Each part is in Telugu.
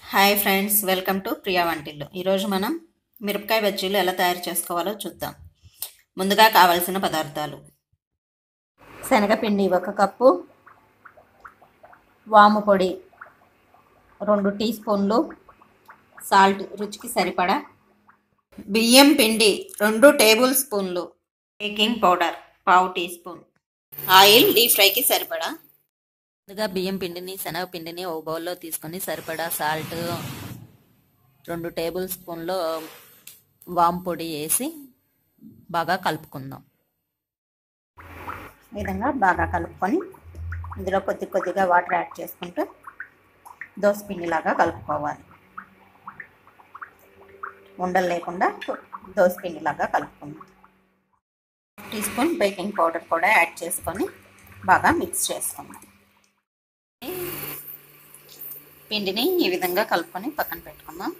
hi friends welcome to Priya వంటిల్లు ఈరోజు మనం మిరపకాయ బజ్జీలు ఎలా తయారు చేసుకోవాలో చూద్దాం ముందుగా కావలసిన పదార్థాలు శనగపిండి ఒక కప్పు వాము పొడి రెండు టీ స్పూన్లు సాల్ట్ రుచికి సరిపడా బియ్యం పిండి రెండు టేబుల్ స్పూన్లు బేకింగ్ పౌడర్ పావు టీ స్పూన్ ఆయిల్ డీప్ ఫ్రైకి సరిపడా ముందుగా బియ్యం పిండిని శనగపిండిని ఒక బౌల్లో తీసుకొని సరిపడా సాల్ట్ రెండు టేబుల్ స్పూన్లు వామ్ పొడి వేసి బాగా కలుపుకుందాం ఈ విధంగా బాగా కలుపుకొని ఇందులో కొద్ది కొద్దిగా వాటర్ యాడ్ చేసుకుంటూ దోశ పిండిలాగా కలుపుకోవాలి ఉండలు లేకుండా దోశ పిండిలాగా కలుపుకుందాం టీ స్పూన్ బేకింగ్ పౌడర్ కూడా యాడ్ చేసుకొని బాగా మిక్స్ చేసుకుందాం పిండిని ఈ విధంగా కలుపుకొని పక్కన పెట్టుకుందాం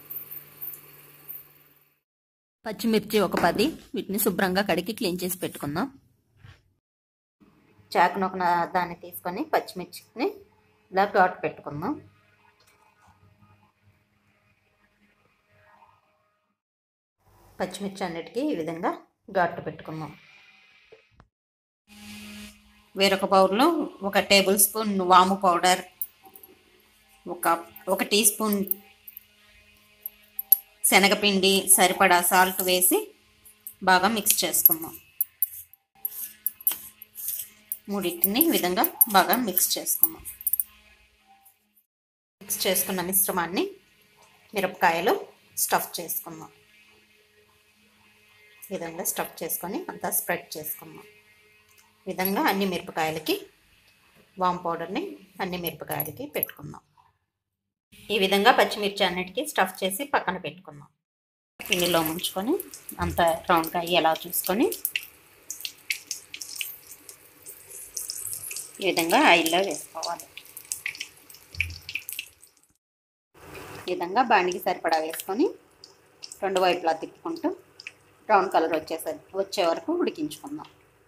పచ్చిమిర్చి ఒక పది వీటిని శుభ్రంగా కడిగి క్లీన్ చేసి పెట్టుకుందాం చాకును ఒక దాన్ని తీసుకొని పచ్చిమిర్చిని ఇలా ఘాటు పెట్టుకుందాం పచ్చిమిర్చి అన్నిటికీ ఈ విధంగా ఘాటు పెట్టుకుందాం వేరొక బౌల్లో ఒక టేబుల్ స్పూన్ వాము పౌడర్ ఒక ఒక టీ స్పూన్ శనగపిండి సరిపడా సాల్ట్ వేసి బాగా మిక్స్ చేసుకుందాం మూడింటిని ఈ విధంగా బాగా మిక్స్ చేసుకుందాం మిక్స్ చేసుకున్న మిశ్రమాన్ని మిరపకాయలు స్టఫ్ చేసుకుందాం ఈ విధంగా స్టఫ్ చేసుకొని అంతా స్ప్రెడ్ చేసుకుందాం ఈ విధంగా అన్ని మిరపకాయలకి వామ్ పౌడర్ని అన్ని మిరపకాయలకి పెట్టుకుందాం ఈ విధంగా పచ్చిమిర్చి అన్నిటికీ స్టఫ్ చేసి పక్కన పెట్టుకుందాం పిండిలో ముంచుకొని అంత రౌండ్గా అయ్యేలా చూసుకొని ఈ విధంగా ఆయిల్లో వేసుకోవాలి ఈ విధంగా బాండికి సరిపడా వేసుకొని రెండు వైపులా తిప్పుకుంటూ బ్రౌన్ కలర్ వచ్చేసరి వచ్చే వరకు ఉడికించుకుందాం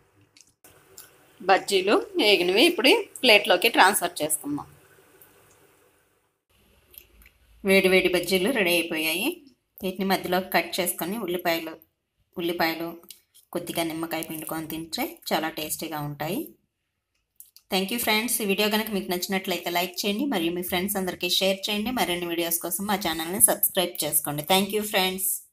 బజ్జీలు వేగినవి ఇప్పుడు ప్లేట్లోకి ట్రాన్స్ఫర్ చేసుకుందాం వేడి వేడి బజ్జీలు రెడీ అయిపోయాయి వీటిని మధ్యలో కట్ చేసుకొని ఉల్లిపాయలు ఉల్లిపాయలు కొద్దిగా నిమ్మకాయ పిండుకొని తింటే చాలా టేస్టీగా ఉంటాయి థ్యాంక్ యూ ఫ్రెండ్స్ ఈ వీడియో కనుక మీకు నచ్చినట్లయితే లైక్ చేయండి మరియు మీ ఫ్రెండ్స్ అందరికీ షేర్ చేయండి మరిన్ని వీడియోస్ కోసం మా ఛానల్ని సబ్స్క్రైబ్ చేసుకోండి థ్యాంక్ యూ ఫ్రెండ్స్